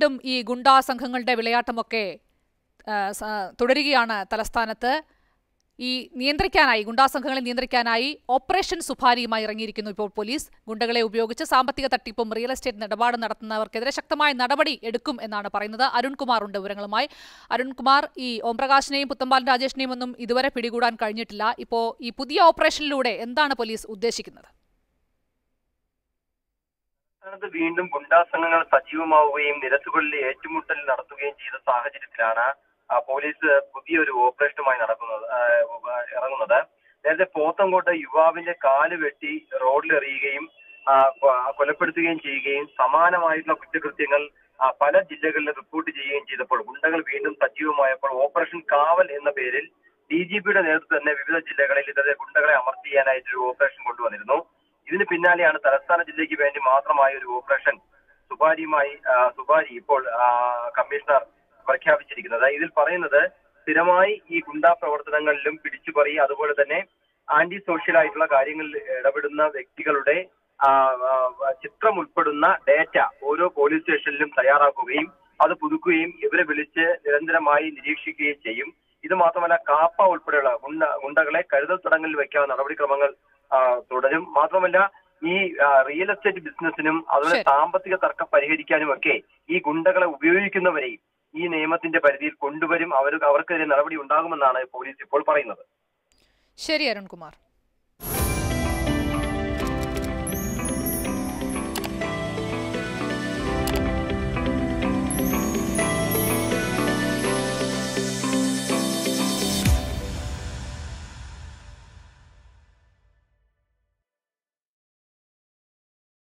വീണ്ടും ഈ ഗുണ്ടാ സംഘങ്ങളുടെ വിളയാട്ടമൊക്കെ ആ, സ- തുടരുകയാണ് തലസ്ഥാനത്ത് ഈ നിയന്ത്രിക്കാനായി ഗുണ്ടാ സംഘങ്ങളെ നിയന്ത്രിക്കാനായി ഓപ്പറേഷൻ സുഭാരിയുമായി ഇറങ്ങിയിരിക്കുന്നു ഇപ്പോൾ പോലീസ് ഗുണ്ടകളെ ഉപയോഗിച്ച് സാമ്പത്തിക തട്ടിപ്പും റിയൽ എസ്റ്റേറ്റ് ഇടപാട് നടത്തുന്നവർക്കെതിരെ ശക്തമായ നടപടി എടുക്കും എന്നാണ് പറയുന്നത് അരുൺകുമാർ ഉണ്ട് വിവരങ്ങളുമായി അരുൺകുമാർ ഈ ഓംപ്രകാശിനെയും പുത്തമ്പാലൻ രാജേഷിനെയും ഒന്നും ഇതുവരെ പിടികൂടാൻ കഴിഞ്ഞിട്ടില്ല ഇപ്പോൾ ഈ പുതിയ ഓപ്പറേഷനിലൂടെ എന്താണ് പോലീസ് ഉദ്ദേശിക്കുന്നത് സംസ്ഥാനത്ത് വീണ്ടും ഗുണ്ടാ സംഘങ്ങൾ സജീവമാവുകയും നിരത്തുകളിൽ ഏറ്റുമുട്ടൽ നടത്തുകയും ചെയ്ത സാഹചര്യത്തിലാണ് ആ, പോലീസ് പുതിയൊരു ഓപ്പറേഷനുമായി നടക്കുന്നത് ആ, ഇറങ്ങുന്നത് നേരത്തെ പോത്തങ്കോട്ട് യുവാവിന്റെ കാല് വെട്ടി റോഡിലെറിയുകയും ആ, കൊ- കൊലപ്പെടുത്തുകയും ചെയ്യുകയും സമാനമായിട്ടുള്ള കുറ്റകൃത്യങ്ങൾ ആ, പല ജില്ലകളിലും റിപ്പോർട്ട് ചെയ്യുകയും ചെയ്തപ്പോൾ ഗുണ്ടകൾ വീണ്ടും സജീവമായപ്പോൾ ഓപ്പറേഷൻ കാവൽ എന്ന പേരിൽ ഡി ജി പിയുടെ നേതൃത്വത്തിൽ തന്നെ വിവിധ ജില്ലകളിൽ ഇതേ ഗുണ്ടകളെ അമർച്ച ചെയ്യാനായിട്ട് ഒരു ഓപ്പറേഷൻ കൊണ്ടുവന്നിരുന്നു ഇതിന് പിന്നാലെയാണ് തലസ്ഥാന ജില്ലയ്ക്ക് വേണ്ടി മാത്രമായ ഒരു ഓപ്പറേഷൻ സുപാരിയുമായി ആ, സുപാരി ഇപ്പോൾ ആ, കമ്മീഷണർ പ്രഖ്യാപിച്ചിരിക്കുന്നത് ഇതിൽ പറയുന്നത് സ്ഥിരമായി ഈ ഗുണ്ടാ പ്രവർത്തനങ്ങളിലും പിടിച്ചുപറി അതുപോലെ തന്നെ ആന്റി സോഷ്യൽ ആയിട്ടുള്ള കാര്യങ്ങളിൽ ഇടപെടുന്ന വ്യക്തികളുടെ ആ, ആ, ചിത്രം ഉൾപ്പെടുന്ന ഡേറ്റ ഓരോ പോലീസ് സ്റ്റേഷനിലും തയ്യാറാക്കുകയും അത് പുതുക്കുകയും ഇവരെ വിളിച്ച് നിരന്തരമായി നിരീക്ഷിക്കുകയും ചെയ്യും ഇത് മാത്രമല്ല കാപ്പ ഉൾപ്പെടെയുള്ള ഗുണ്ട ഗുണ്ടകളെ കരുതൽ തടങ്കലിൽ വെക്കാവുന്ന നടപടിക്രമങ്ങൾ ആ, തുടരും മാത്രമല്ല ഈ ആ, റിയൽ എസ്റ്റേറ്റ് ബിസിനസിനും അതുപോലെ ശരി. സാമ്പത്തിക തർക്കം പരിഹരിക്കാനും ഒക്കെ ഈ ഗുണ്ടകളെ ഉപയോഗിക്കുന്നവരെയും ഈ നിയമത്തിന്റെ പരിധിയിൽ കൊണ്ടുവരും അവർ അവർക്കെതിരെ നടപടി ഉണ്ടാകുമെന്നാണ് പോലീസ് ഇപ്പോൾ പറയുന്നത് ശരി അരുൺകുമാർ